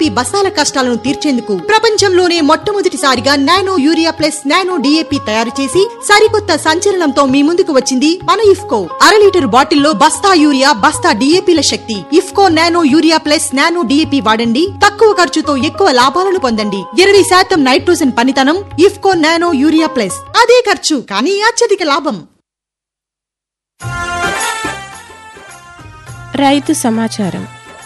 DAP బస్తాల కష్టాలను తీర్చేందుకు ప్రపంచంలోనే మొట్టమొదటిసారిగా nano urea plus nano DAP తయారు చేసి సరికొత్త సంచలనంతో మీ ముందుకు వచ్చింది మన ఇఫ్కో అర లీటర్ బాటిల్లో బస్తా యూరియా బస్తా డిఏపిల శక్తి IFFCO nano urea plus nano DAP వాడండి తక్కువ ఖర్చుతో ఎక్కువ లాభాలను పొందండి ఇరవై శాతం నైట్రోజన్ పనితనం ఇఫ్కో నానో యూరియా ప్లస్ అదే ఖర్చు కానీ అత్యధిక లాభం రైతు సమాచారం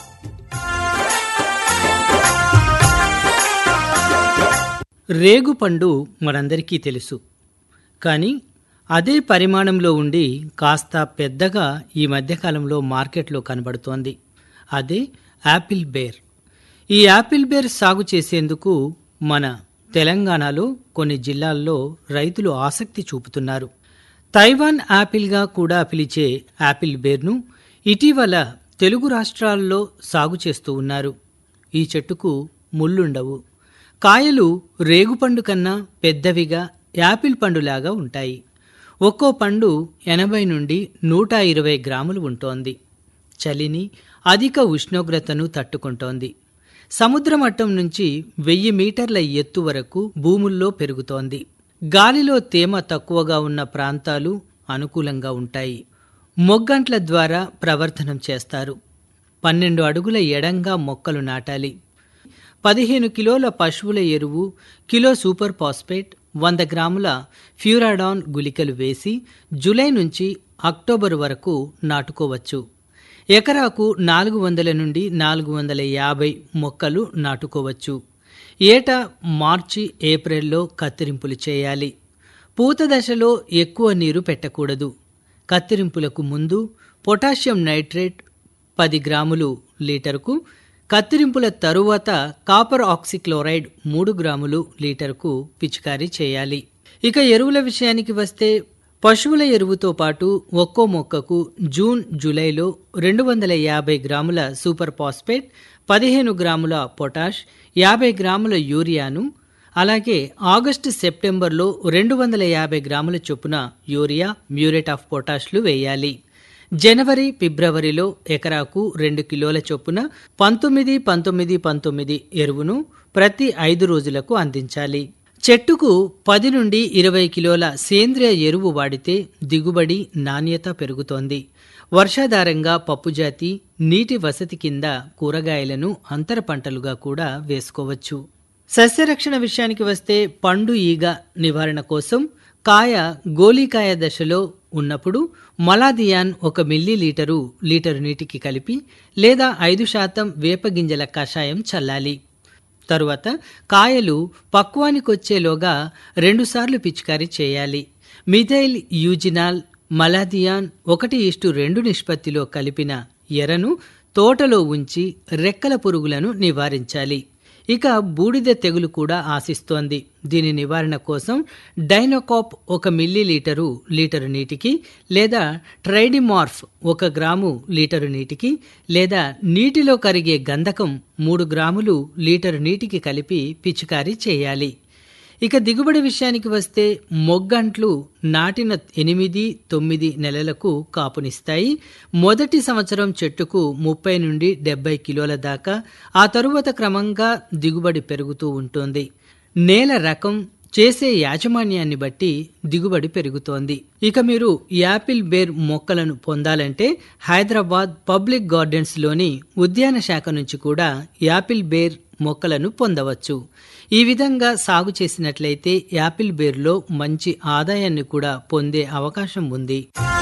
రేగుపండు మనందరికీ తెలుసు కానీ అదే పరిమాణంలో ఉండి కాస్త పెద్దగా ఈ మధ్యకాలంలో మార్కెట్లో కనబడుతోంది అదే యాపిల్ బేర్ ఈ యాపిల్ బేర్ సాగు చేసేందుకు మన తెలంగాణలో కొన్ని జిల్లాల్లో రైతులు ఆసక్తి చూపుతున్నారు తైవాన్ యాపిల్గా కూడా పిలిచే యాపిల్ బేర్ను ఇటీవల తెలుగు రాష్ట్రాల్లో సాగు చేస్తూ ఉన్నారు ఈ చెట్టుకు ముళ్ళుండవు కాయలు రేగుపండు కన్నా పెద్దవిగా యాపిల్ పండులాగా ఉంటాయి ఒక్కో పండు ఎనభై నుండి నూట ఇరవై గ్రాములు ఉంటోంది చలిని అధిక ఉష్ణోగ్రతను తట్టుకుంటోంది సముద్ర మట్టం నుంచి వెయ్యి మీటర్ల ఎత్తు వరకు భూముల్లో పెరుగుతోంది గాలిలో తేమ తక్కువగా ఉన్న ప్రాంతాలు అనుకూలంగా ఉంటాయి మొగ్గంట్ల ద్వారా ప్రవర్తనం చేస్తారు పన్నెండు అడుగుల ఎడంగా మొక్కలు నాటాలి పదిహేను కిలోల పశువుల ఎరువు కిలో సూపర్ ఫాస్ఫేట్ వంద గ్రాముల ఫ్యూరాడాన్ గుళికలు వేసి జూలై నుంచి అక్టోబర్ వరకు నాటుకోవచ్చు ఎకరాకు నాలుగు వందల నుండి నాలుగు వందల యాభై మొక్కలు నాటుకోవచ్చు ఏటా మార్చి ఏప్రిల్లో కత్తిరింపులు చేయాలి పూత దశలో ఎక్కువ నీరు పెట్టకూడదు కత్తిరింపులకు ముందు పొటాషియం నైట్రేట్ పది గ్రాములు లీటరుకు కత్తిరింపుల తరువాత కాపర్ ఆక్సిక్లోరైడ్ మూడు గ్రాములు లీటరుకు పిచికారీ చేయాలి ఇక ఎరువుల విషయానికి వస్తే పశువుల ఎరువుతో పాటు ఒక్కో మొక్కకు జూన్ జూలైలో రెండు వందల యాభై గ్రాముల సూపర్ ఫాస్ఫేట్ పదిహేను గ్రాముల పొటాష్ యాభై గ్రాముల యూరియాను అలాగే ఆగస్టు సెప్టెంబర్లో రెండు వందల యాభై గ్రాముల చొప్పున యూరియా మ్యూరేట్ ఆఫ్ పొటాష్లు వేయాలి జనవరి ఫిబ్రవరిలో ఎకరాకు రెండు కిలోల చొప్పున పంతొమ్మిది పంతొమ్మిది పంతొమ్మిది ఎరువును ప్రతి ఐదు రోజులకు అందించాలి చెట్టుకు పది నుండి ఇరవై కిలోల సేంద్రియ ఎరువు వాడితే దిగుబడి నాణ్యత పెరుగుతోంది వర్షాధారంగా పప్పుజాతి నీటి వసతి కింద కూరగాయలను అంతర పంటలుగా కూడా వేసుకోవచ్చు సస్యరక్షణ విషయానికి వస్తే పండు ఈగ నివారణ కోసం కాయ గోలీకాయ దశలో ఉన్నప్పుడు మలాదియాన్ ఒక మిల్లీ లీటరు లీటరు నీటికి కలిపి లేదా ఐదు శాతం వేపగింజల కషాయం చల్లాలి తరువాత కాయలు పక్వానికొచ్చేలోగా రెండుసార్లు పిచికారీ చేయాలి మిథైల్ యూజినాల్ మలాదియాన్ ఒకటి ఇష్టు రెండు నిష్పత్తిలో కలిపిన ఎరను తోటలో ఉంచి రెక్కల పురుగులను నివారించాలి ఇక బూడిద తెగులు కూడా ఆశిస్తోంది దీని నివారణ కోసం డైనోకాప్ ఒక మిల్లీ లీటరు లీటరు నీటికి లేదా ట్రైడిమార్ఫ్ ఒక గ్రాము లీటరు నీటికి లేదా నీటిలో కరిగే గంధకం మూడు గ్రాములు లీటరు నీటికి కలిపి పిచికారీ చేయాలి ఇక దిగుబడి విషయానికి వస్తే మొగ్గంట్లు నాటిన ఎనిమిది తొమ్మిది నెలలకు కాపునిస్తాయి మొదటి సంవత్సరం చెట్టుకు ముప్పై నుండి డెబ్బై కిలోల దాకా ఆ తరువాత క్రమంగా దిగుబడి పెరుగుతూ ఉంటుంది నేల రకం చేసే యాజమాన్యాన్ని బట్టి దిగుబడి పెరుగుతోంది ఇక మీరు యాపిల్ బేర్ మొక్కలను పొందాలంటే హైదరాబాద్ పబ్లిక్ గార్డెన్స్ లోని ఉద్యాన శాఖ నుంచి కూడా యాపిల్ బేర్ మొక్కలను పొందవచ్చు ఈ విధంగా సాగు చేసినట్లయితే యాపిల్ బేర్లో మంచి ఆదాయాన్ని కూడా పొందే అవకాశం ఉంది